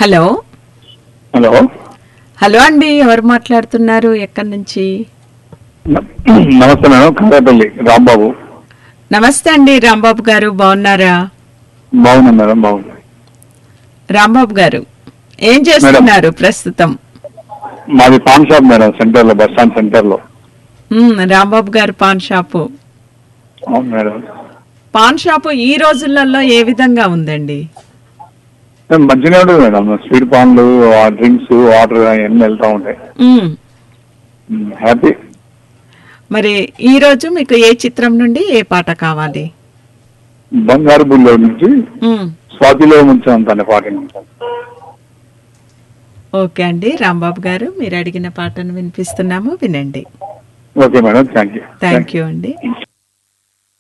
Hello hello hello అండి ఎవరు మాట్లాడుతున్నారు ఎక్కడి నుంచి న- నమస్తే మేడం కారేపల్లి రాంబాబు నమస్తే అండి రాంబాబు గారు బాగున్నారా బాగున్నాను మేడం బాగుంది రాంబాబు గారు ఏం చేస్తున్నారు ప్రస్తుతం మాది పాన్ షాప్ మేడం సెంటర్ లో బస్ స్టాండ్ సెంటర్ లో మ్మ్, రాంబాబు గారు పాన్ షాపు అవును మేడం పాన్ షాపు ఈ రోజులలో ఏ విధంగా ఉందండి మేడం, మంచిగానే ఉంటుంది మేడం స్వీట్ పాన్లు ఆ డ్రింక్స్ వాటర్ అవన్నీ వెళ్తా ఉంటాయి మ్మ్. హ్యాపీ మరి ఈ రోజు మీకు ఏ చిత్రం నుండి ఏ పాట కావాలి బంగారు బుల్లో నుంచి మ్మ్. స్వాతిలో ముంచాం తన పాట ఓకే అండి రాంబాబు గారు మీరు అడిగిన పాటను వినిపిస్తున్నాము వినండి okay madam thank you thank you అండి